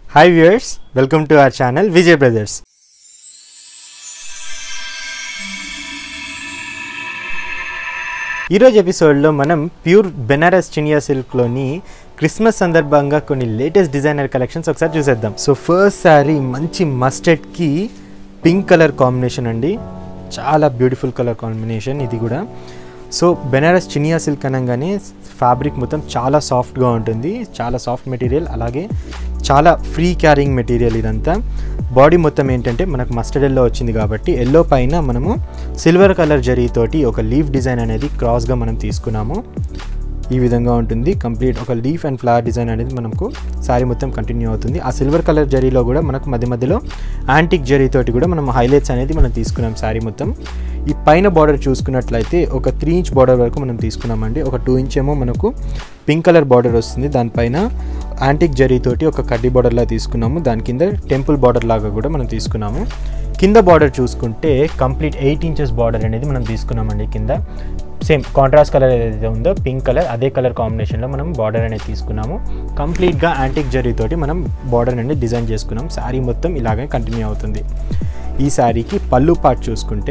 hi viewers welcome to our channel Vijay brothers ఈరోజు ఎపిసోడ్లో మనం ప్యూర్ బెనారస్ చినియా సిల్క్లోని క్రిస్మస్ సందర్భంగా కొన్ని లేటెస్ట్ డిజైనర్ కలెక్షన్స్ ఒకసారి చూసేద్దాం సో ఫస్ట్ సారీ మంచి మస్టర్డ్కి పింక్ కలర్ కాంబినేషన్ అండి చాలా బ్యూటిఫుల్ కలర్ కాంబినేషన్ ఇది కూడా సో బెనారస్ చినియా సిల్క్ అనగానే ఫ్యాబ్రిక్ మొత్తం చాలా సాఫ్ట్గా ఉంటుంది చాలా సాఫ్ట్ మెటీరియల్ అలాగే చాలా ఫ్రీ క్యారింగ్ మెటీరియల్ ఇదంతా బాడీ మొత్తం ఏంటంటే మనకు మస్టర్డ్ ఎల్లో వచ్చింది కాబట్టి ఎల్లో పైన మనము సిల్వర్ కలర్ జరీతోటి ఒక లీఫ్ డిజైన్ అనేది క్రాస్గా మనం తీసుకున్నాము ఈ విధంగా ఉంటుంది కంప్లీట్ ఒక లీఫ్ అండ్ ఫ్లవర్ డిజైన్ అనేది మనకు శారీ మొత్తం కంటిన్యూ అవుతుంది ఆ సిల్వర్ కలర్ జరీలో కూడా మనకు మధ్య మధ్యలో యాంటిక్ జరీతోటి కూడా మనం హైలైట్స్ అనేది మనం తీసుకున్నాం శారీ మొత్తం ఈ పైన బార్డర్ చూసుకున్నట్లయితే ఒక త్రీ ఇంచ్ బార్డర్ వరకు మనం తీసుకున్నామండి ఒక టూ ఇంచ్ ఏమో మనకు పింక్ కలర్ బార్డర్ వస్తుంది దానిపైన యాంటిక్ జరీతోటి ఒక కడ్డీ బార్డర్లా తీసుకున్నాము దాని కింద టెంపుల్ బార్డర్ లాగా కూడా మనం తీసుకున్నాము కింద బార్డర్ చూసుకుంటే కంప్లీట్ ఎయిట్ ఇంచెస్ బార్డర్ అనేది మనం తీసుకున్నామండి కింద సేమ్ కాంట్రాస్ట్ కలర్ ఏదైతే ఉందో పింక్ కలర్ అదే కలర్ కాంబినేషన్లో మనం బార్డర్ అనేది తీసుకున్నాము కంప్లీట్గా యాంటిక్ జరీతోటి మనం బార్డర్ అనేది డిజైన్ చేసుకున్నాం శారీ మొత్తం ఇలాగే కంటిన్యూ అవుతుంది ఈ శారీకి పళ్ళు పార్ట్ చూసుకుంటే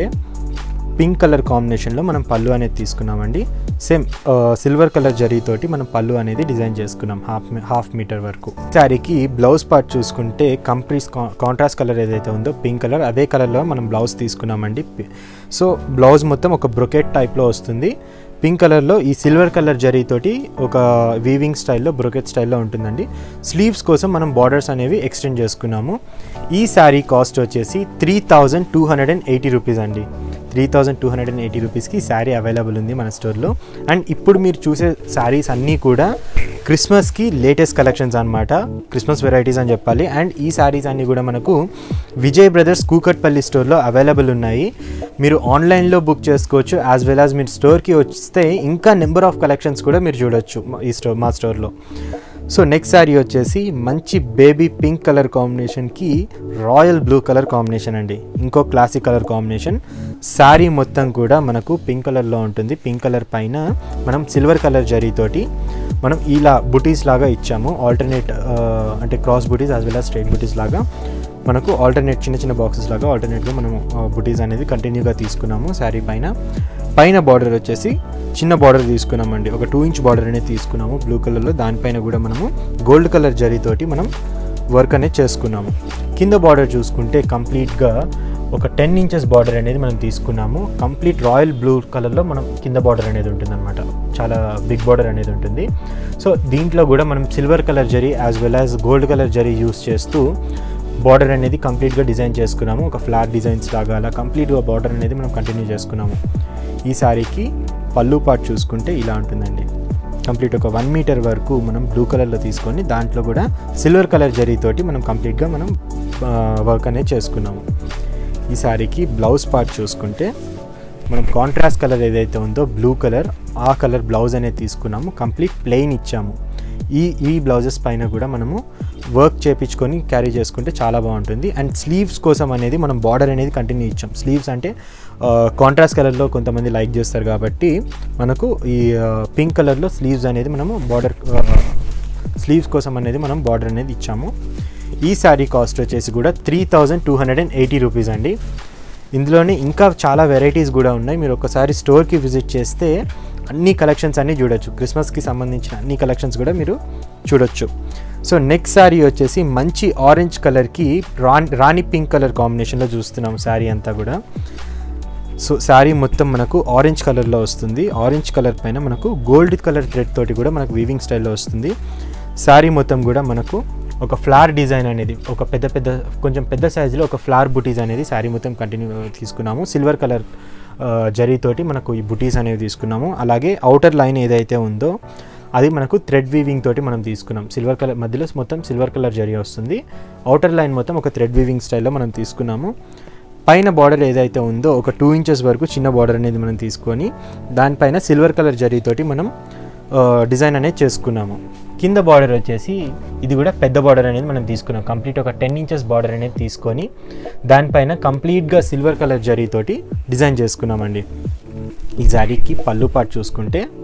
పింక్ కలర్ కాంబినేషన్లో మనం పళ్ళు అనేది తీసుకున్నామండి సేమ్ సిల్వర్ కలర్ జరీతోటి మనం పళ్ళు అనేది డిజైన్ చేసుకున్నాం హాఫ్ హాఫ్ మీటర్ వరకు శారీకి బ్లౌజ్ పార్ట్ చూసుకుంటే కంప్లీట్ కాంట్రాస్ట్ కలర్ ఏదైతే ఉందో పింక్ కలర్ అదే కలర్లో మనం బ్లౌజ్ తీసుకున్నామండి సో బ్లౌజ్ మొత్తం ఒక బ్రొకెట్ టైప్లో వస్తుంది పింక్ కలర్లో ఈ సిల్వర్ కలర్ జరీతోటి ఒక వీవింగ్ స్టైల్లో బ్రొకెట్ స్టైల్లో ఉంటుందండి స్లీవ్స్ కోసం మనం బార్డర్స్ అనేవి ఎక్స్టెండ్ చేసుకున్నాము ఈ శారీ కాస్ట్ వచ్చేసి three thousand two hundred and eighty rupees అండి three thousand two hundred and eighty రూపీస్కి శారీ అవైలబుల్ ఉంది మన స్టోర్లో అండ్ ఇప్పుడు మీరు చూసే శారీస్ అన్నీ కూడా క్రిస్మస్కి లేటెస్ట్ కలెక్షన్స్ అనమాట క్రిస్మస్ వెరైటీస్ అని చెప్పాలి అండ్ ఈ శారీస్ అన్నీ కూడా మనకు విజయ్ బ్రదర్స్ కూకట్పల్లి స్టోర్లో అవైలబుల్ ఉన్నాయి మీరు ఆన్లైన్లో బుక్ చేసుకోవచ్చు యాజ్ వెల్ యాజ్ మీరు స్టోర్కి వస్తే ఇంకా నెంబర్ ఆఫ్ కలెక్షన్స్ కూడా మీరు చూడొచ్చు ఈ స్టోర్ మా స్టోర్లో సో నెక్స్ట్ శారీ వచ్చేసి మంచి బేబీ పింక్ కలర్ కాంబినేషన్కి రాయల్ బ్లూ కలర్ కాంబినేషన్ అండి ఇంకో క్లాసిక్ కలర్ కాంబినేషన్ శారీ మొత్తం కూడా మనకు పింక్ కలర్లో ఉంటుంది పింక్ కలర్ పైన మనం సిల్వర్ కలర్ జరీతోటి మనం ఇలా బుటీస్ లాగా ఇచ్చాము ఆల్టర్నేట్ అంటే క్రాస్ బుటీస్ యాజ్ వెల్ యాజ్ స్ట్రైట్ బుటీస్ లాగా మనకు ఆల్టర్నేట్ చిన్న చిన్న బాక్సెస్ లాగా ఆల్టర్నేట్గా మనము బుటీస్ అనేది కంటిన్యూగా తీసుకున్నాము శారీ పైన పైన బార్డర్ వచ్చేసి చిన్న బార్డర్ తీసుకున్నామండి ఒక టూ ఇంచ్ బార్డర్ అనేది తీసుకున్నాము బ్లూ కలర్లో దానిపైన కూడా మనము గోల్డ్ కలర్ జరీతోటి మనం వర్క్ అనేది చేసుకున్నాము కింద బార్డర్ చూసుకుంటే కంప్లీట్గా ఒక టెన్ ఇంచెస్ బార్డర్ అనేది మనం తీసుకున్నాము కంప్లీట్ రాయల్ బ్లూ కలర్లో మనం కింద బార్డర్ అనేది ఉంటుందన్నమాట చాలా బిగ్ బార్డర్ అనేది ఉంటుంది సో దీంట్లో కూడా మనం silver colour zari as well as gold colour zari use చేస్తూ బార్డర్ అనేది కంప్లీట్గా డిజైన్ చేసుకున్నాము ఒక ఫ్లాట్ డిజైన్స్ లాగా అలా కంప్లీట్గా బార్డర్ అనేది మనం కంటిన్యూ చేసుకున్నాము ఈ శారీకి పళ్ళు పార్ట్ చూసుకుంటే ఇలా ఉంటుందండి కంప్లీట్ ఒక వన్ మీటర్ వరకు మనం బ్లూ కలర్లో తీసుకొని దాంట్లో కూడా సిల్వర్ కలర్ జరీతోటి మనం కంప్లీట్గా మనం వర్క్ అనేది చేసుకున్నాము ఈ శారీకి బ్లౌజ్ పార్ట్ చూసుకుంటే మనం కాంట్రాస్ట్ కలర్ ఏదైతే ఉందో బ్లూ కలర్ ఆ కలర్ బ్లౌజ్ అనేది తీసుకున్నాము కంప్లీట్ ప్లెయిన్ ఇచ్చాము ఈ ఈ బ్లౌజెస్ పైన కూడా మనము వర్క్ చేపించుకొని క్యారీ చేసుకుంటే చాలా బాగుంటుంది అండ్ స్లీవ్స్ కోసం అనేది మనం బార్డర్ అనేది కంటిన్యూ ఇచ్చాం స్లీవ్స్ అంటే కాంట్రాస్ట్ కలర్లో కొంతమంది లైక్ చేస్తారు కాబట్టి మనకు ఈ పింక్ కలర్లో స్లీవ్స్ అనేది మనము బార్డర్ స్లీవ్స్ కోసం అనేది మనం బార్డర్ అనేది ఇచ్చాము ఈ శారీ కాస్ట్ వచ్చేసి కూడా three thousand two hundred and eighty rupees అండి ఇందులోనే ఇంకా చాలా వెరైటీస్ కూడా ఉన్నాయి మీరు ఒకసారి స్టోర్కి విజిట్ చేస్తే అన్ని కలెక్షన్స్ అన్నీ చూడొచ్చు క్రిస్మస్కి సంబంధించిన అన్ని కలెక్షన్స్ కూడా మీరు చూడొచ్చు సో నెక్స్ట్ శారీ వచ్చేసి మంచి ఆరెంజ్ కలర్కి రాణి రాణి పింక్ కలర్ కాంబినేషన్లో చూస్తున్నాం శారీ అంతా కూడా సో శారీ మొత్తం మనకు ఆరెంజ్ కలర్లో వస్తుంది ఆరెంజ్ కలర్ పైన మనకు గోల్డ్ కలర్ థ్రెడ్ తోటి కూడా మనకు వీవింగ్ స్టైల్లో వస్తుంది శారీ మొత్తం కూడా మనకు ఒక ఫ్లవర్ డిజైన్ అనేది ఒక పెద్ద పెద్ద కొంచెం పెద్ద సైజులో ఒక ఫ్లవర్ బుటీస్ అనేది శారీ మొత్తం కంటిన్యూ తీసుకున్నాము సిల్వర్ కలర్ జరీతోటి మనకు ఈ బుటీస్ అనేవి తీసుకున్నాము అలాగే అవుటర్ లైన్ ఏదైతే ఉందో అది మనకు థ్రెడ్ వీవింగ్ తోటి మనం తీసుకున్నాం సిల్వర్ కలర్ మధ్యలో మొత్తం సిల్వర్ కలర్ జరీ వస్తుంది అవుటర్ లైన్ మొత్తం ఒక థ్రెడ్ వీవింగ్ స్టైల్లో మనం తీసుకున్నాము పైన బార్డర్ ఏదైతే ఉందో ఒక టూ ఇంచెస్ వరకు చిన్న బార్డర్ అనేది మనం తీసుకొని దానిపైన సిల్వర్ కలర్ జరీతోటి మనం డిజైన్ అనేది చేసుకున్నాము కింద బార్డర్ వచ్చేసి ఇది కూడా పెద్ద బార్డర్ అనేది మనం తీసుకున్నాం కంప్లీట్ ఒక టెన్ ఇంచెస్ బార్డర్ అనేది తీసుకొని దానిపైన కంప్లీట్గా సిల్వర్ కలర్ జరీతోటి డిజైన్ చేసుకున్నామండి ఈ శారీకి పళ్ళు పాటు చూసుకుంటే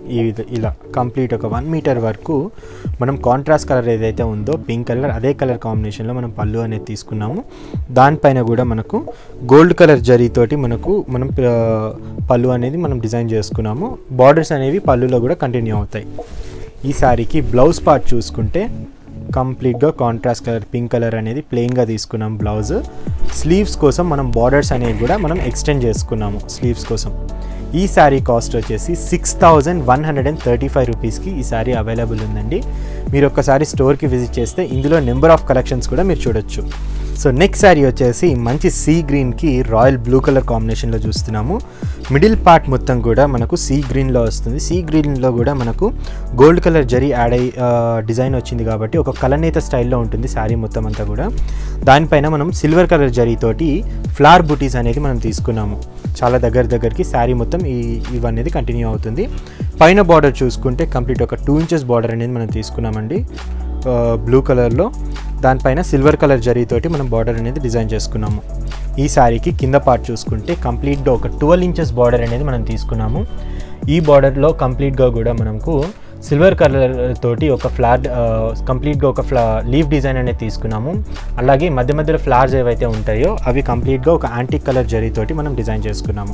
ఈ విధ- ఇలా కంప్లీట్ ఒక వన్ మీటర్ వరకు మనం కాంట్రాస్ట్ కలర్ ఏదైతే ఉందో పింక్ కలర్ అదే కలర్ కాంబినేషన్లో మనం పళ్ళు అనేది తీసుకున్నాము దానిపైన కూడా మనకు గోల్డ్ కలర్ జరీతోటి మనకు మనం ఆ, పళ్ళు అనేది మనం డిజైన్ చేసుకున్నాము బార్డర్స్ అనేవి పళ్ళులో కూడా కంటిన్యూ అవుతాయి ఈ శారీకి బ్లౌజ్ పార్ట్ చూసుకుంటే కంప్లీట్గా కాంట్రాస్ట్ కలర్ పింక్ కలర్ అనేది ప్లెయిన్గా తీసుకున్నాం బ్లౌజ్ స్లీవ్స్ కోసం మనం బార్డర్స్ అనేవి కూడా మనం ఎక్స్టెండ్ చేసుకున్నాము స్లీవ్స్ కోసం ఈ శారీ కాస్ట్ వచ్చేసి six thousand one hundred and thirty five రూపీస్కి ఈ శారీ అవైలబుల్ ఉందండి మీరు ఒక్కసారి స్టోర్కి విజిట్ చేస్తే ఇందులో నెంబర్ ఆఫ్ కలెక్షన్స్ కూడా మీరు చూడొచ్చు సో నెక్స్ట్ శారీ వచ్చేసి మంచి సీ గ్రీన్కి రాయల్ బ్లూ కలర్ కాంబినేషన్లో చూస్తున్నాము మిడిల్ పార్ట్ మొత్తం కూడా మనకు సీ గ్రీన్లో వస్తుంది సీ గ్రీన్లో కూడా మనకు గోల్డ్ కలర్ జరీ యాడ్ అయ్యి డిజైన్ వచ్చింది కాబట్టి ఒక కలనేత స్టైల్లో ఉంటుంది శారీ మొత్తం అంతా కూడా దానిపైన మనం సిల్వర్ కలర్ జరీతోటి ఫ్లవర్ బుటీస్ అనేది మనం తీసుకున్నాము చాలా దగ్గర దగ్గరికి శారీ మొత్తం ఈ ఇవనేది కంటిన్యూ అవుతుంది పైన బార్డర్ చూసుకుంటే కంప్లీట్ ఒక టూ ఇంచెస్ బార్డర్ అనేది మనం తీసుకున్నామండి బ్లూ కలర్లో దానిపైన సిల్వర్ కలర్ జరీతోటి మనం బార్డర్ అనేది డిజైన్ చేసుకున్నాము ఈ శారీకి కింద పార్ట్ చూసుకుంటే కంప్లీట్గా ఒక ట్వెల్వ్ ఇంచెస్ బార్డర్ అనేది మనం తీసుకున్నాము ఈ బార్డర్లో కంప్లీట్గా కూడా మనకు సిల్వర్ కలర్ తోటి ఒక ఫ్లార్ కంప్లీట్గా ఒక ఫ్లా లీవ్ డిజైన్ అనేది తీసుకున్నాము అలాగే మధ్య మధ్యలో ఫ్లవర్స్ ఏవైతే ఉంటాయో అవి కంప్లీట్గా ఒక యాంటిక్ కలర్ జరీతోటి మనం డిజైన్ చేసుకున్నాము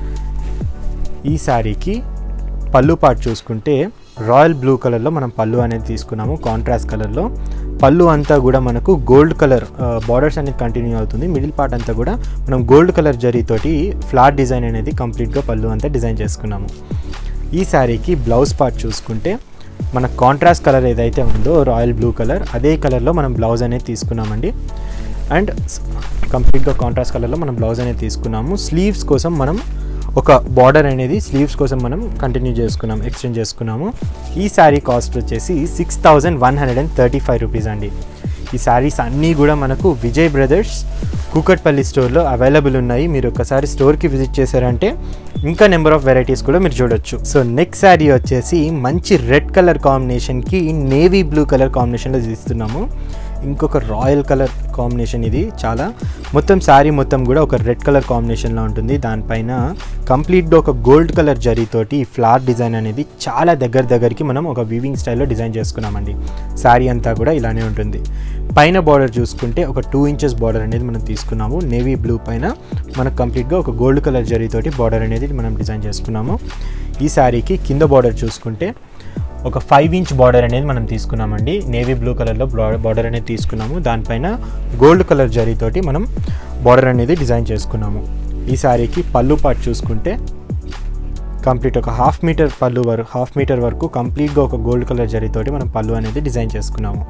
ఈ శారీకి పళ్ళు పార్ట్ చూసుకుంటే రాయల్ బ్లూ కలర్లో మనం పళ్ళు అనేది తీసుకున్నాము కాంట్రాస్ట్ కలర్లో పళ్ళు అంతా కూడా మనకు గోల్డ్ కలర్ బార్డర్స్ అనేది కంటిన్యూ అవుతుంది మిడిల్ పార్ట్ అంతా కూడా మనం గోల్డ్ కలర్ జరీతోటి ఫ్లాట్ డిజైన్ అనేది కంప్లీట్గా పళ్ళు అంతా డిజైన్ చేసుకున్నాము ఈ శారీకి బ్లౌజ్ పార్ట్ చూసుకుంటే మన కాంట్రాస్ట్ కలర్ ఏదైతే ఉందో రాయల్ బ్లూ కలర్ అదే కలర్లో మనం బ్లౌజ్ అనేది తీసుకున్నామండి అండ్ కంప్లీట్గా కాంట్రాస్ట్ కలర్లో మనం బ్లౌజ్ అనేది తీసుకున్నాము స్లీవ్స్ కోసం మనం ఒక బార్డర్ అనేది స్లీవ్స్ కోసం మనం కంటిన్యూ చేసుకున్నాం ఎక్స్చేంజ్ చేసుకున్నాము ఈ శారీ కాస్ట్ వచ్చేసి six thousand one hundred and thirty five rupees అండి ఈ శారీస్ అన్నీ కూడా మనకు విజయ్ బ్రదర్స్ కూకట్పల్లి స్టోర్లో అవైలబుల్ ఉన్నాయి మీరు ఒకసారి స్టోర్కి విజిట్ చేశారంటే ఇంకా నెంబర్ ఆఫ్ వెరైటీస్ కూడా మీరు చూడొచ్చు సో నెక్స్ట్ శారీ వచ్చేసి మంచి రెడ్ కలర్ కాంబినేషన్కి నేవీ బ్లూ కలర్ కాంబినేషన్లో తీస్తున్నాము ఇంకొక రాయల్ కలర్ కాంబినేషన్ ఇది చాలా మొత్తం శారీ మొత్తం కూడా ఒక రెడ్ కలర్ కాంబినేషన్లో ఉంటుంది దానిపైన కంప్లీట్గా ఒక గోల్డ్ కలర్ జరీతోటి ఫ్లవర్ డిజైన్ అనేది చాలా దగ్గర దగ్గరికి మనం ఒక వీవింగ్ స్టైల్లో డిజైన్ చేసుకున్నామండి శారీ అంతా కూడా ఇలానే ఉంటుంది పైన బార్డర్ చూసుకుంటే ఒక టూ ఇంచెస్ బార్డర్ అనేది మనం తీసుకున్నాము నేవీ బ్లూ పైన మనకు కంప్లీట్గా ఒక గోల్డ్ కలర్ జరీతోటి బార్డర్ అనేది మనం డిజైన్ చేసుకున్నాము ఈ శారీకి కింద బార్డర్ చూసుకుంటే ఒక ఫైవ్ ఇంచ్ బార్డర్ అనేది మనం తీసుకున్నామండి నేవీ బ్లూ కలర్లో బార్డర్ అనేది తీసుకున్నాము దానిపైన గోల్డ్ కలర్ జరీతోటి మనం బార్డర్ అనేది డిజైన్ చేసుకున్నాము ఈ శారీకి పళ్ళు పార్ట్ చూసుకుంటే కంప్లీట్ ఒక హాఫ్ మీటర్ పళ్ళు వరకు హాఫ్ మీటర్ వరకు కంప్లీట్గా ఒక గోల్డ్ కలర్ జరీతోటి మనం పళ్ళు అనేది డిజైన్ చేసుకున్నాము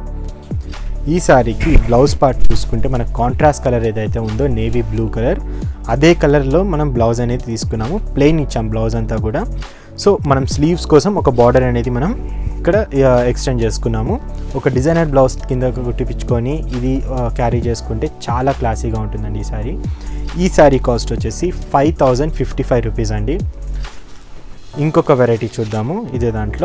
ఈ శారీకి బ్లౌజ్ పార్ట్ చూసుకుంటే మనకు కాంట్రాస్ట్ కలర్ ఏదైతే ఉందో నేవీ బ్లూ కలర్ అదే కలర్లో మనం బ్లౌజ్ అనేది తీసుకున్నాము ప్లెయిన్ ఇచ్చాం బ్లౌజ్ అంతా కూడా సో మనం స్లీవ్స్ కోసం ఒక బార్డర్ అనేది మనం ఇక్కడ ఎక్స్టెండ్ చేసుకున్నాము ఒక డిజైనర్ బ్లౌజ్ కింద కుట్టిపించుకొని ఇది క్యారీ చేసుకుంటే చాలా క్లాసీగా ఉంటుందండి ఈ శారీ ఈ శారీ కాస్ట్ వచ్చేసి five thousand fifty five rupees అండి ఇంకొక వెరైటీ చూద్దాము ఇదే దాంట్లో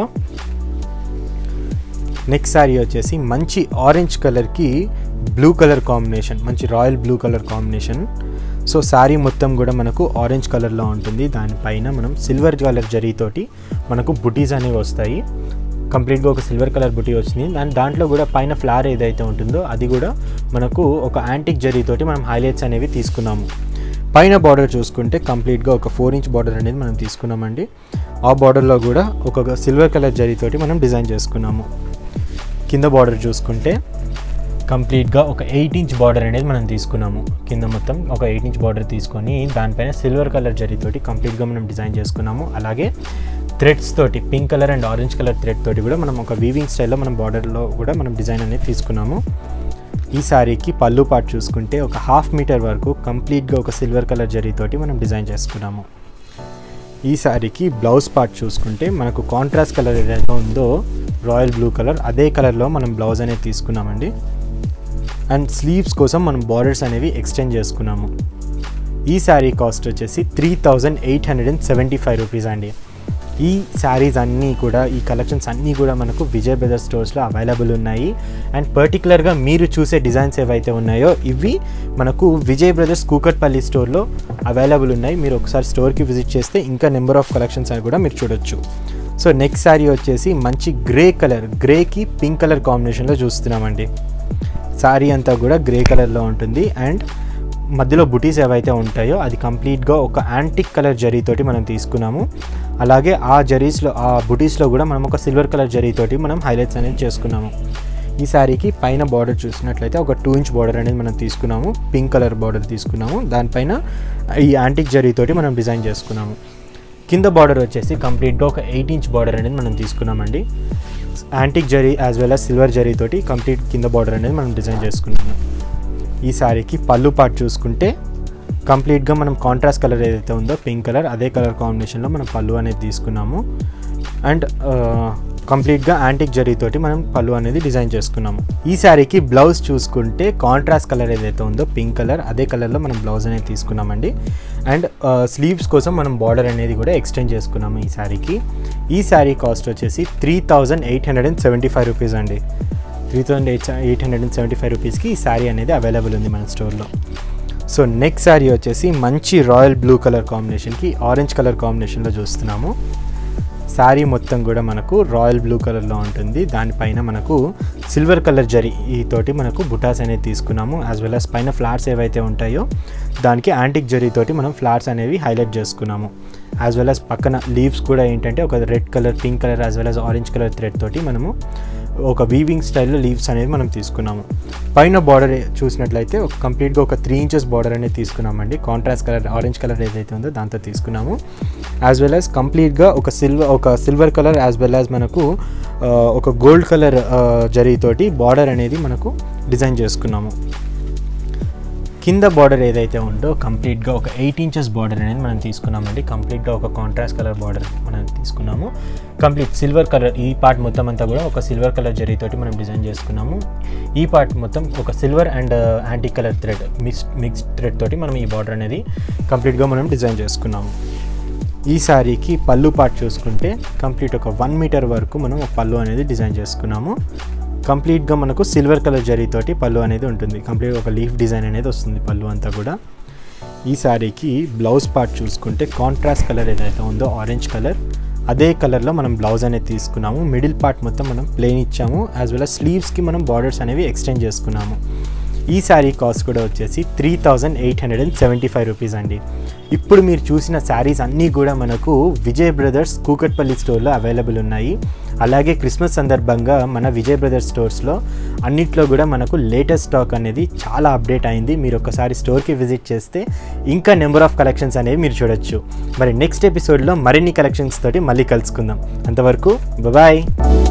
నెక్స్ట్ శారీ వచ్చేసి మంచి ఆరెంజ్ కలర్కి బ్లూ కలర్ కాంబినేషన్ మంచి royal blue colour combination so sari మొత్తం కూడా మనకు ఆరెంజ్ కలర్లో ఉంటుంది దానిపైన మనం సిల్వర్ కలర్ జరీతోటి మనకు బుటీస్ అనేవి వస్తాయి కంప్లీట్గా ఒక సిల్వర్ కలర్ బుటీ వచ్చింది దాని దాంట్లో కూడా పైన ఫ్లవర్ ఏదైతే ఉంటుందో అది కూడా మనకు ఒక యాంటిక్ జరీతోటి మనం హైలైట్స్ అనేవి తీసుకున్నాము పైన బార్డర్ చూసుకుంటే కంప్లీట్గా ఒక ఫోర్ ఇంచ్ బార్డర్ అనేది మనం తీసుకున్నామండి ఆ బార్డర్లో కూడా ఒక సిల్వర్ కలర్ జరీతోటి మనం డిజైన్ చేసుకున్నాము కింద బార్డర్ చూసుకుంటే కంప్లీట్గా ఒక ఎయిట్ ఇంచ్ బార్డర్ అనేది మనం తీసుకున్నాము కింద మొత్తం ఒక ఎయిట్ ఇంచ్ బార్డర్ తీసుకొని దానిపైన సిల్వర్ కలర్ జరీతోటి కంప్లీట్గా మనం డిజైన్ చేసుకున్నాము అలాగే థ్రెడ్స్ తోటి pink colour and orange colour thread తోటి కూడా మనం ఒక వీవింగ్ స్టైల్లో మనం బార్డర్లో కూడా మనం డిజైన్ అనేది తీసుకున్నాము ఈ శారీకి పళ్ళు పార్ట్ చూసుకుంటే ఒక హాఫ్ మీటర్ వరకు కంప్లీట్గా ఒక సిల్వర్ కలర్ జరీతోటి మనం డిజైన్ చేసుకున్నాము ఈ శారీకి బ్లౌజ్ పార్ట్ చూసుకుంటే మనకు కాంట్రాస్ట్ కలర్ ఏదైతే ఉందో రాయల్ బ్లూ కలర్ అదే కలర్లో మనం బ్లౌజ్ అనేది తీసుకున్నామండి అండ్ స్లీవ్స్ కోసం మనం బార్డర్స్ అనేవి ఎక్స్టెండ్ చేసుకున్నాము ఈ శారీ కాస్ట్ వచ్చేసి three thousand eight hundred and seventy five rupees అండి ఈ శారీస్ అన్నీ కూడా ఈ కలెక్షన్స్ అన్నీ కూడా మనకు విజయ్ బ్రదర్స్ స్టోర్స్లో అవైలబుల్ ఉన్నాయి అండ్ పర్టికులర్గా మీరు చూసే డిజైన్స్ ఏవైతే ఉన్నాయో ఇవి మనకు విజయ్ బ్రదర్స్ కూకట్పల్లి స్టోర్లో అవైలబుల్ ఉన్నాయి మీరు ఒకసారి స్టోర్కి విజిట్ చేస్తే ఇంకా నెంబర్ ఆఫ్ కలెక్షన్స్ అని కూడా మీరు చూడొచ్చు సో నెక్స్ట్ శారీ వచ్చేసి మంచి గ్రే కలర్ గ్రేకి పింక్ కలర్ కాంబినేషన్లో చూస్తున్నామండి శారీ అంతా కూడా గ్రే కలర్లో ఉంటుంది అండ్ మధ్యలో బుటీస్ ఏవైతే ఉంటాయో అది కంప్లీట్గా ఒక యాంటిక్ కలర్ జరీతోటి మనం తీసుకున్నాము అలాగే ఆ జరీస్లో ఆ బుటీస్లో కూడా మనం ఒక సిల్వర్ కలర్ జరీతోటి మనం హైలైట్స్ అనేది చేసుకున్నాము ఈ శారీకి పైన బార్డర్ చూసినట్లయితే ఒక టూ ఇంచ్ బార్డర్ అనేది మనం తీసుకున్నాము పింక్ కలర్ బార్డర్ తీసుకున్నాము దానిపైన ఈ యాంటిక్ జరీతోటి మనం డిజైన్ చేసుకున్నాము కింద బార్డర్ వచ్చేసి కంప్లీట్గా ఒక ఎయిట్ ఇంచ్ బార్డర్ అనేది మనం తీసుకున్నామండి antique zari as well as silver జరీతోటి కంప్లీట్ కింద బార్డర్ అనేది మనం డిజైన్ చేసుకున్నాము ఈ శారీకి పళ్ళు పార్ట్ చూసుకుంటే కంప్లీట్గా మనం కాంట్రాస్ట్ కలర్ ఏదైతే ఉందో పింక్ కలర్ అదే కలర్ కాంబినేషన్లో మనం పళ్ళు అనేది తీసుకున్నాము అండ్ కంప్లీట్గా యాంటిక్ జరీతోటి మనం పళ్ళు అనేది డిజైన్ చేసుకున్నాము ఈ శారీకి బ్లౌజ్ చూసుకుంటే కాంట్రాస్ట్ కలర్ ఏదైతే ఉందో పింక్ కలర్ అదే కలర్లో మనం బ్లౌజ్ అనేది తీసుకున్నామండి అండ్ స్లీవ్స్ కోసం మనం బార్డర్ అనేది కూడా ఎక్స్టెండ్ చేసుకున్నాము ఈ శారీకి ఈ శారీ కాస్ట్ వచ్చేసి three thousand eight hundred and seventy five rupees అండి three thousand eight eight hundred and seventy five రూపీస్కి ఈ శారీ అనేది అవైలబుల్ ఉంది మన స్టోర్లో సో నెక్స్ట్ శారీ వచ్చేసి మంచి రాయల్ బ్లూ కలర్ కాంబినేషన్కి ఆరెంజ్ కలర్ కాంబినేషన్లో చూస్తున్నాము శారీ మొత్తం కూడా మనకు రాయల్ బ్లూ కలర్లో ఉంటుంది దానిపైన మనకు సిల్వర్ కలర్ జరీ ఈ తోటి మనకు బుటాస్ అనేది తీసుకున్నాము యాజ్ వెల్ as పైన ఫ్లాట్స్ ఏవైతే ఉంటాయో దానికి యాంటిక్ జరీతోటి మనం ఫ్లాట్స్ అనేవి హైలైట్ చేసుకున్నాము యాజ్ వెల్ as పక్కన లీవ్స్ కూడా ఏంటంటే ఒక red colour pink colour as well as orange colour thread తోటి మనము ఒక వీవింగ్ స్టైల్లో లీవ్స్ అనేది మనం తీసుకున్నాము పైన బార్డర్ చూసినట్లయితే ఒక కంప్లీట్గా ఒక త్రీ ఇంచెస్ బార్డర్ అనేది తీసుకున్నామండి కాంట్రాస్ట్ కలర్ ఆరెంజ్ కలర్ ఏదైతే ఉందో దాంతో తీసుకున్నాము యాజ్ వెల్ యాజ్ కంప్లీట్గా ఒక సిల్వర్ ఒక silver colour as well as మనకు ఆ, ఒక గోల్డ్ కలర్ జరీతోటి బార్డర్ అనేది మనకు డిజైన్ చేసుకున్నాము కింద బార్డర్ ఏదైతే ఉందో కంప్లీట్గా ఒక ఎయిట్ ఇంచెస్ బార్డర్ అనేది మనం తీసుకున్నామండి కంప్లీట్గా ఒక కాంట్రాస్ట్ కలర్ బార్డర్ మనం తీసుకున్నాము కంప్లీట్ సిల్వర్ కలర్ ఈ పార్ట్ మొత్తం అంతా కూడా ఒక సిల్వర్ కలర్ జరీతోటి మనం డిజైన్ చేసుకున్నాము ఈ పార్ట్ మొత్తం ఒక silver and antique colour thread mix mix thread తోటి మనం ఈ బార్డర్ అనేది కంప్లీట్గా మనం డిజైన్ చేసుకున్నాము ఈ శారీకి పళ్ళు పార్ట్ చూసుకుంటే కంప్లీట్ ఒక వన్ మీటర్ వరకు మనం ఒక పళ్ళు అనేది డిజైన్ చేసుకున్నాము కంప్లీట్గా మనకు సిల్వర్ కలర్ జరీతోటి పళ్ళు అనేది ఉంటుంది కంప్లీట్ ఒక లీఫ్ డిజైన్ అనేది వస్తుంది పళ్ళు అంతా కూడా ఈ శారీకి బ్లౌజ్ పార్ట్ చూసుకుంటే కాంట్రాస్ట్ కలర్ ఏదైతే ఉందో ఆరెంజ్ కలర్ అదే కలర్లో మనం బ్లౌజ్ అనేది తీసుకున్నాము మిడిల్ పార్ట్ మొత్తం మనం ప్లెయిన్ ఇచ్చాము యాజ్ వెల్ as స్లీవ్స్కి మనం బార్డర్స్ అనేవి ఎక్స్టెండ్ చేసుకున్నాము ఈ శారీ కాస్ట్ కూడా వచ్చేసి three thousand eight hundred and seventy five rupees అండి ఇప్పుడు మీరు చూసిన శారీస్ అన్నీ కూడా మనకు విజయ్ బ్రదర్స్ కూకట్పల్లి స్టోర్లో అవైలబుల్ ఉన్నాయి అలాగే క్రిస్మస్ సందర్భంగా మన విజయ్ బ్రదర్స్ స్టోర్స్లో అన్నిట్లో కూడా మనకు లేటెస్ట్ స్టాక్ అనేది చాలా అప్డేట్ అయింది మీరు ఒకసారి స్టోర్కి విజిట్ చేస్తే ఇంకా నెంబర్ ఆఫ్ కలెక్షన్స్ అనేవి మీరు చూడొచ్చు మరి నెక్స్ట్ ఎపిసోడ్లో మరిన్ని కలెక్షన్స్ తోటి మళ్ళీ కలుసుకుందాం అంతవరకు బాయ్